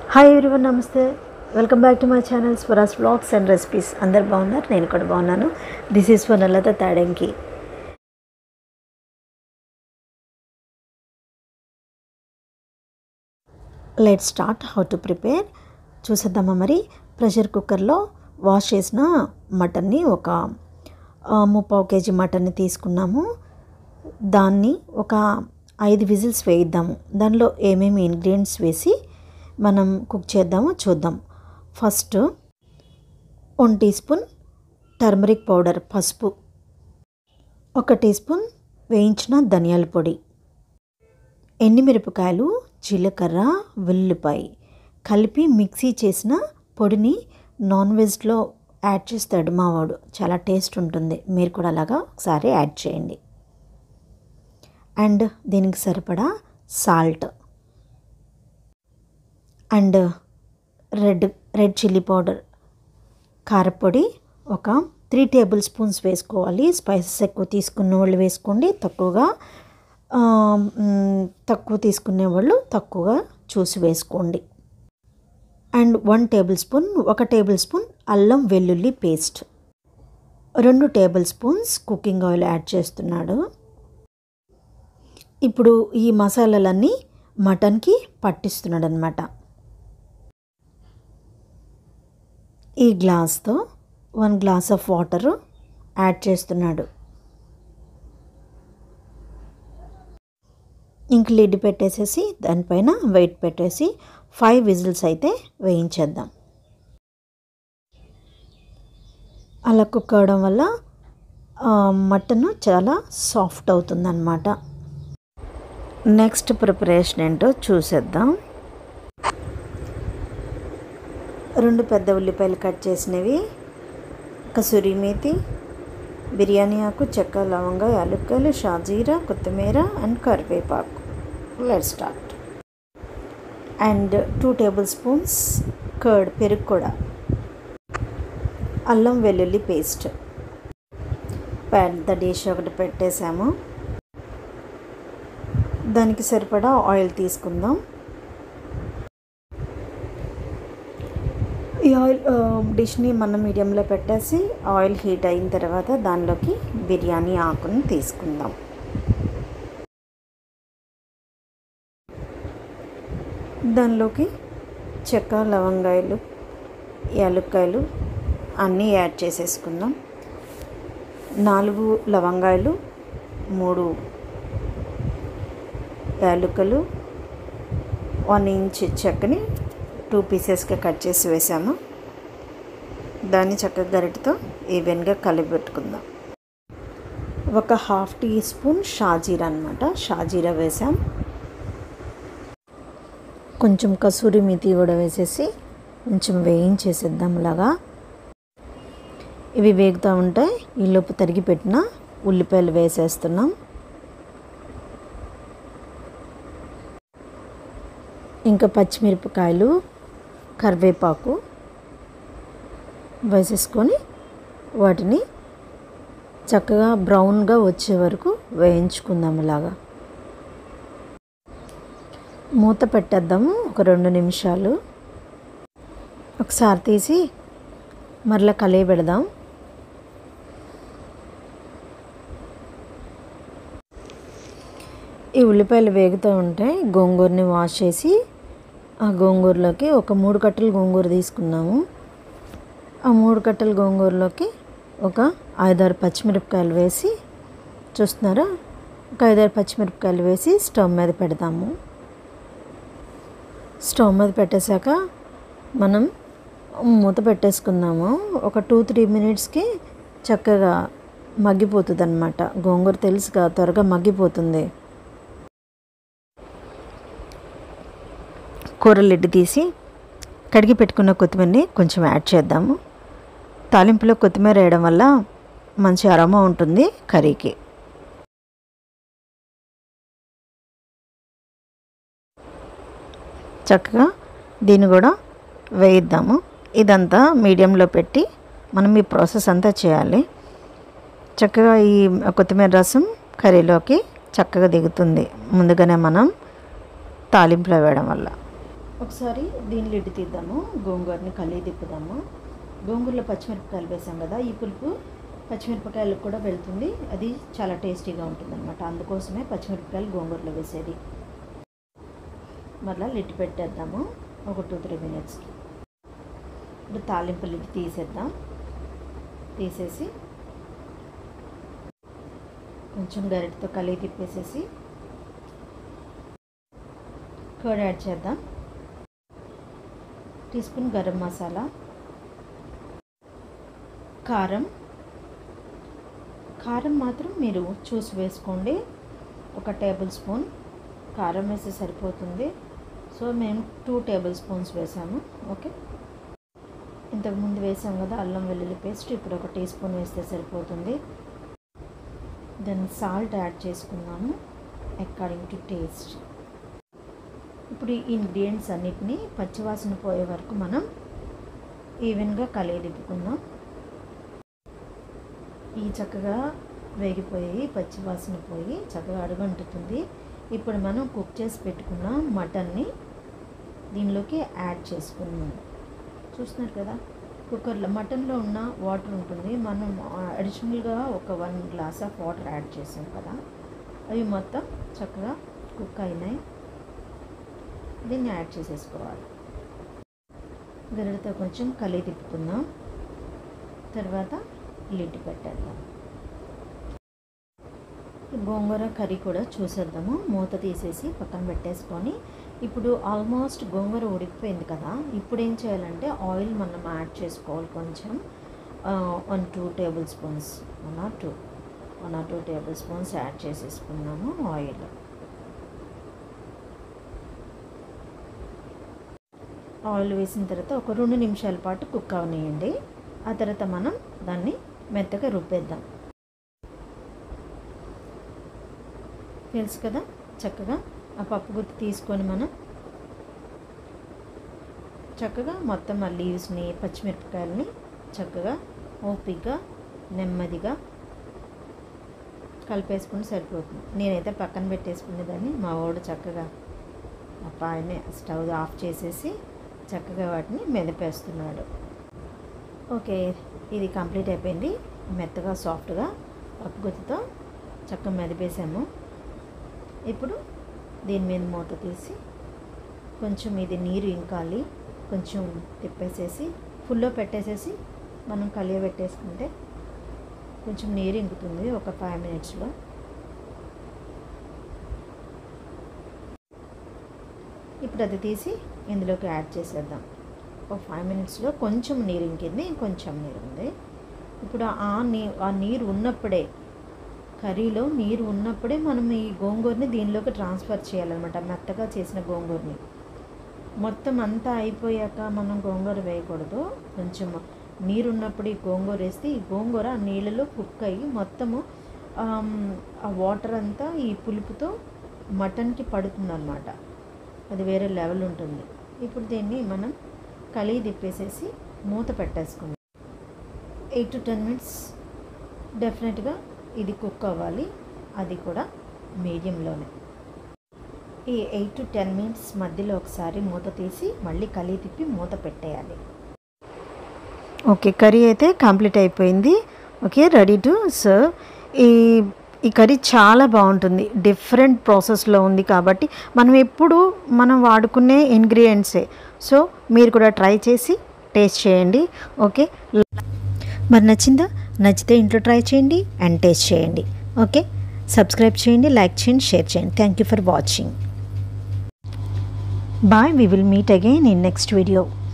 hi everyone నమస్తే welcome back to my channel Swaraj blogs and recipes అందరు బాగున్నారు నేను కూడా బాగున్నాను దిస్ ఈస్ ఫర్ నల్లత తాడంకి let start how to prepare చూసేద్దామా మరి ప్రెషర్ కుక్కర్లో వాష్ చేసిన మటన్ని ఒక ఆ, ముప్పావు కేజీ మటన్ని తీసుకున్నాము దాన్ని ఒక ఐదు విజిల్స్ వేయిద్దాము దానిలో ఏమేమి ఇంగ్రీడియంట్స్ వేసి మనం కుక్ చేద్దామో చూద్దాం first one teaspoon turmeric powder పసుపు ఒక టీ స్పూన్ వేయించిన ధనియాల పొడి ఎండుమిరపకాయలు జీలకర్ర వెల్లుల్లిపాయ కలిపి మిక్సీ చేసిన పొడిని నాన్ వెజ్లో యాడ్ చేస్తాడు మావాడు చాలా టేస్ట్ ఉంటుంది మీరు కూడా అలాగా ఒకసారి యాడ్ చేయండి అండ్ దీనికి సరిపడా salt and red red chilli powder కారపొడి ఒక త్రీ టేబుల్ స్పూన్స్ వేసుకోవాలి స్పైసెస్ ఎక్కువ తీసుకున్న వాళ్ళు వేసుకోండి తక్కువగా ఆ, మ్, తక్కువ తీసుకునే వాళ్ళు తక్కువగా చూసి వేసుకోండి అండ్ వన్ టేబుల్ స్పూన్ ఒక టేబుల్ స్పూన్ అల్లం వెల్లుల్లి పేస్ట్ రెండు tablespoons cooking oil add చేస్తున్నాడు ఇప్పుడు ఈ మసాలాలన్నీ మటన్కి పట్టిస్తున్నాడు అనమాట ఈ గ్లాస్తో one glass of water add చేస్తున్నాడు ఇంక లిడ్ పెట్టేసేసి దానిపైన వెయిట్ పెట్టేసి ఫైవ్ విజిల్స్ అయితే వేయించేద్దాం అలా కుక్ అవడం వల్ల మటన్ చాలా సాఫ్ట్ అవుతుందన్నమాట నెక్స్ట్ ప్రిపరేషన్ ఏంటో చూసేద్దాం రెండు పెద్ద ఉల్లిపాయలు కట్ చేసినవి కసూరి మేతి బిర్యానీ ఆకు చెక్క లవంగ యాలక్కలు షాజీరా కొత్తిమీర అండ్ కరివేపాకు let start and two tablespoons curd పెరుగు కూడా అల్లం వెల్లుల్లి పేస్ట్ పెద్ద డిష్ ఒకటి పెట్టేసాము దానికి సరిపడా ఆయిల్ తీసుకుందాం ఈ ఆయిల్ ఆ, డిష్ని మనం మీడియంలో పెట్టేసి ఆయిల్ హీట్ అయిన తర్వాత దానిలోకి బిర్యానీ ఆకుని తీసుకుందాం దానిలోకి చెక్క లవంగాయలు యాలక్కాయలు అన్నీ యాడ్ చేసేసుకుందాం నాలుగు లవంగాయలు మూడు యాలకులు వన్ ఇంచ్ చెక్కని టూ పీసెస్గా కట్ చేసి వేసాము దాన్ని చక్కగా గరిటతో ఈవెన్గా కలిపి పెట్టుకుందాం ఒక హాఫ్ టీ స్పూన్ షాజీరా అనమాట షాజీరా వేసాం కొంచెం కసూరి మెతి కూడా వేసేసి కొంచెం వేయించేసేద్దాం ఇలాగా ఇవి వేగుతూ ఉంటాయి ఈలోపు తరిగి పెట్టిన ఉల్లిపాయలు వేసేస్తున్నాం ఇంకా పచ్చిమిరపకాయలు కరివేపాకు వేసేసుకొని వాటిని చక్కగా బ్రౌన్గా వచ్చే వరకు వేయించుకుందాం ఇలాగా మూత పెట్టేద్దాము ఒక రెండు నిమిషాలు ఒకసారి తీసి మరలా కలిగి పెడదాం ఈ ఉల్లిపాయలు వేగుతూ ఉంటే గోంగూరని వాష్ చేసి ఆ గోంగూరలోకి ఒక మూడు కట్టలు గోంగూర తీసుకున్నాము ఆ మూడు కట్టల గోంగూరలోకి ఒక ఐదారు పచ్చిమిరపకాయలు వేసి చూస్తున్నారా ఒక ఐదారు పచ్చిమిరపకాయలు వేసి స్టవ్ మీద పెడతాము స్టవ్ మీద పెట్టేశాక మనం మూత పెట్టేసుకుందాము ఒక టూ త్రీ మినిట్స్కి చక్కగా మగ్గిపోతుంది అనమాట గోంగూర తెలుసుగా త్వరగా మగ్గిపోతుంది కూర లిడ్ తీసి కడిగి పెట్టుకున్న కొత్తిమీరని కొంచెం యాడ్ చేద్దాము తాలింపులో కొత్తిమీర వేయడం వల్ల మంచి అరమ ఉంటుంది కర్రీకి చక్కగా దీన్ని కూడా వేయిద్దాము ఇదంతా మీడియంలో పెట్టి మనం ఈ ప్రాసెస్ అంతా చేయాలి చక్కగా ఈ కొత్తిమీర రసం కర్రీలోకి చక్కగా దిగుతుంది ముందుగానే మనం తాలింపులో వేయడం వల్ల ఒకసారి దీని లిడ్ తీద్దాము గోంగూరని కలిగి తిప్పుదాము గోంగూరలో పచ్చిమిరపకాయలు వేసాం కదా ఈ పులుపు పచ్చిమిరపకాయలకు కూడా వెళ్తుంది అది చాలా టేస్టీగా ఉంటుంది అనమాట అందుకోసమే పచ్చిమిరపకాయలు గోంగూరలో వేసేది మరలా లిడ్ పెట్టేద్దాము ఒక టూ త్రీ మినిట్స్కి ఇప్పుడు తాలింపు లిడ్ తీసేద్దాం తీసేసి కొంచెం గరిటతో కలిగి తిప్పేసేసి కర్డ్ యాడ్ చేద్దాం టీ స్పూన్ గరం మసాలా కారం కారం మాత్రం మీరు చూసి వేసుకోండి ఒక టేబుల్ స్పూన్ కారం వేస్తే సరిపోతుంది సో మేము టూ టేబుల్ స్పూన్స్ వేసాము ఓకే ఇంతకుముందు వేసాం కదా అల్లం వెల్లుల్లి పేస్ట్ ఇప్పుడు ఒక టీ స్పూన్ వేస్తే సరిపోతుంది దెన్ సాల్ట్ యాడ్ చేసుకున్నాము అకార్డింగ్ టు టేస్ట్ ఇప్పుడు ఈ ఇంగ్రీడియంట్స్ అన్నిటినీ పచ్చివాసన పోయే వరకు మనం ఈవెన్గా కలియదిప్పుకుందాం ఈ చక్కగా వేగిపోయి పచ్చివాసన పోయి చక్కగా అడుగంటుతుంది ఇప్పుడు మనం కుక్ చేసి పెట్టుకున్న మటన్ని దీనిలోకి యాడ్ చేసుకున్నాం చూస్తున్నారు కదా కుక్కర్లో మటన్లో ఉన్న వాటర్ ఉంటుంది మనం అడిషనల్గా ఒక one glass of water add చేసాం కదా అవి మొత్తం చక్కగా కుక్ అయినాయి దీన్ని యాడ్ చేసేసుకోవాలి గరిటతో కొంచెం కలిగి తిప్పుకుందాం తర్వాత లిడ్ పెట్టేద్దాం గోంగూర కర్రీ కూడా చూసేద్దాము మూత తీసేసి పక్కన పెట్టేసుకొని ఇప్పుడు ఆల్మోస్ట్ గోంగూర ఉడికిపోయింది కదా ఇప్పుడు ఏం చేయాలంటే ఆయిల్ మనం యాడ్ చేసుకోవాలి కొంచెం one two tablespoons one or two one or two tablespoons add చేసేసుకున్నాము ఆయిల్ ఆయిల్ వేసిన తర్వాత ఒక రెండు నిమిషాల పాటు కుక్ అవనియండి ఆ తర్వాత మనం దాన్ని మెత్తగా రుబ్బేద్దాం తెలుసు కదా చక్కగా ఆ పప్పు గుత్తి తీసుకొని మనం చక్కగా మొత్తం ఆ లీవ్స్ని పచ్చిమిరపకాయలని చక్కగా ఓపిక్గా నెమ్మదిగా కలిపేసుకుని సరిపోతుంది నేనైతే పక్కన పెట్టేసుకునేదాన్ని మా వాడు చక్కగా ఆ పాయనే స్టవ్ ఆఫ్ చేసేసి చక్కగా వాటిని మెదిపేస్తున్నాడు ఓకే ఇది కంప్లీట్ అయిపోయింది మెత్తగా సాఫ్ట్గా పప్పు గుత్తితో చక్కగా మెదిపేసాము ఇప్పుడు దీని మీద మూత తీసి కొంచెం ఇది నీరు ఇంకాలి కొంచెం తిప్పేసేసి ఫుల్లో పెట్టేసేసి మనం కలియ పెట్టేసుకుంటే కొంచెం నీరు ఇంకుతుంది ఒక ఫైవ్ మినిట్స్లో ఇప్పుడు అది తీసి ఇందులోకి యాడ్ చేసేద్దాం ఒక ఫైవ్ మినిట్స్లో కొంచెం నీరు ఇంకింది ఇంకొంచెం నీరు ఉంది ఇప్పుడు ఆ నీ ఆ నీరు ఉన్నప్పుడే కర్రీలో నీరు ఉన్నప్పుడే మనం ఈ గోంగూరని దీనిలోకి ట్రాన్స్ఫర్ చేయాలన్నమాట మెత్తగా చేసిన గోంగూరని మొత్తం అంతా అయిపోయాక మనం గోంగూర వేయకూడదు కొంచెం నీరు ఉన్నప్పుడు ఈ గోంగూర వేస్తే ఈ గోంగూర ఆ నీళ్ళలో కుక్ అయ్యి మొత్తము ఆ వాటర్ అంతా ఈ పులుపుతో మటన్కి పడుతుందన్నమాట అది వేరే లెవెల్ ఉంటుంది ఇప్పుడు దీన్ని మనం కలిగి తిప్పేసేసి మూత పెట్టేసుకుందాం ఎయిట్ టు టెన్ మినిట్స్ డెఫినెట్గా ఇది కుక్ అవ్వాలి అది కూడా మీడియంలోనే ఈ ఎయిట్ టు టెన్ మినిట్స్ మధ్యలో ఒకసారి మూత తీసి మళ్ళీ కలిగి తిప్పి మూత పెట్టేయాలి ఓకే కర్రీ అయితే కంప్లీట్ అయిపోయింది ఓకే రెడీ టు సర్వ్ ఈ ఈ కర్రీ చాలా బాగుంటుంది డిఫరెంట్ ప్రాసెస్లో ఉంది కాబట్టి మనం ఎప్పుడు మనం వాడుకునే ఇంగ్రీడియంట్సే సో మీరు కూడా ట్రై చేసి టేస్ట్ చేయండి ఓకే మరి నచ్చిందా నచ్చితే ఇంట్లో ట్రై చేయండి అండ్ టేస్ట్ చేయండి ఓకే సబ్స్క్రైబ్ చేయండి లైక్ చేయండి షేర్ చేయండి thank you for watching bye we will meet again in next video